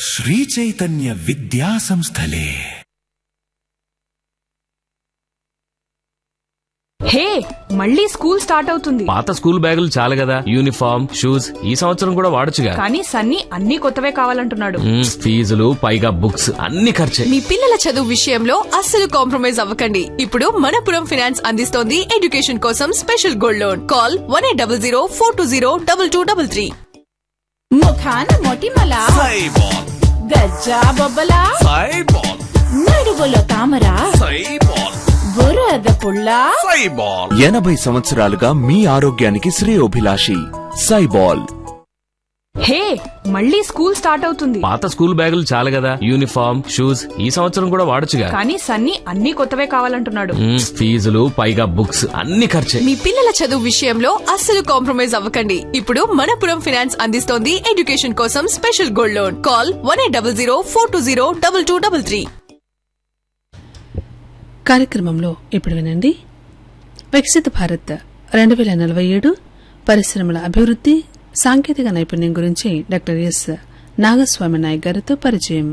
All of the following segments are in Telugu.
శ్రీచైతన్య విద్యా సంస్థలే హే మళ్ళీ స్కూల్ స్టార్ట్ అవుతుంది పాత స్కూల్ బ్యాగులు చాలు కదా యూనిఫామ్ షూస్ ఈ సంవత్సరం కూడా వాడొచ్చుగా కానీ సన్నీ అన్ని కొత్తవే కావాలంటున్నాడు మ్మ్, ఫీజులు పైగా బుక్స్ అన్ని ఖర్చే మీ పిల్లల చదువు విషయంలో అస్సలు కాంప్రమైజ్ అవ్వకండి ఇప్పుడు మనపురం ఫైనాన్స్ అందిస్తోంది ఎడ్యుకేషన్ కోసం special gold loan call one eight double zero four two zero double two double three ముఖాన మొటిమల గజ్జా బొబ్బల నడువులో తామర బురద పుల్ల ఎనభై సంవత్సరాలుగా మీ ఆరోగ్యానికి శ్రేయోభిలాషి సైబాల్ హే మళ్ళీ స్కూల్ స్టార్ట్ అవుతుంది పాత స్కూల్ బ్యాగులు చాలు కదా యూనిఫామ్ షూస్ ఈ సంవత్సరం కూడా వాడొచ్చుగా కానీ సన్నీ అన్ని కొత్తవే కావాలంటున్నాడు మ్మ్, ఫీజులు పైగా బుక్స్ అన్ని ఖర్చే మీ పిల్లల చదువు విషయంలో అస్సలు కాంప్రమైజ్ అవ్వకండి ఇప్పుడు మనపురం ఫైనాన్స్ అందిస్తోంది ఎడ్యుకేషన్ కోసం special gold loan call one eight double zero four two zero double two double three కార్యక్రమంలో ఇప్పుడు వినండి వికసిత భారత్ రెండు వేల నలభై ఏడు పరిశ్రమల అభివృద్ధి సాంకేతిక నైపుణ్యం గురించి డాక్టర్ ఎస్ నాగస్వామి నాయక్ గారితో పరిచయం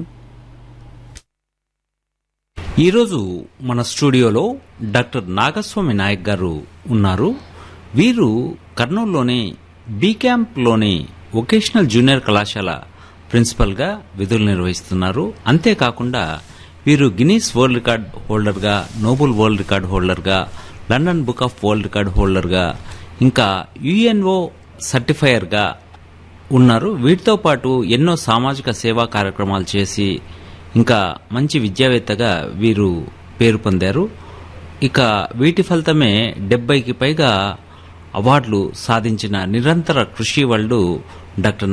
ఈరోజు మన స్టూడియోలో డాక్టర్ నాగస్వామి నాయక్ గారు ఉన్నారు వీరు కర్నూలులోని బీ క్యాంప్లోని వొకేషనల్ జూనియర్ కళాశాల ప్రిన్సిపల్గా విధులు నిర్వహిస్తున్నారు అంతేకాకుండా వీరు గినీస్ వరల్డ్ రికార్డ్ హోల్డర్గా నోబెల్ వరల్డ్ రికార్డ్ హోల్డర్గా London book of world record హోల్డర్గా ఇంకా యుఎన్ఓ సర్టిఫైయర్గా ఉన్నారు వీటితో పాటు ఎన్నో సామాజిక సేవా కార్యక్రమాలు చేసి ఇంకా మంచి విద్యావేత్తగా వీరు పేరు పొందారు ఇక వీటి ఫలితమే డెబ్బైకి పైగా అవార్డులు సాధించిన నిరంతర కృషి వాళ్ళు డాక్టర్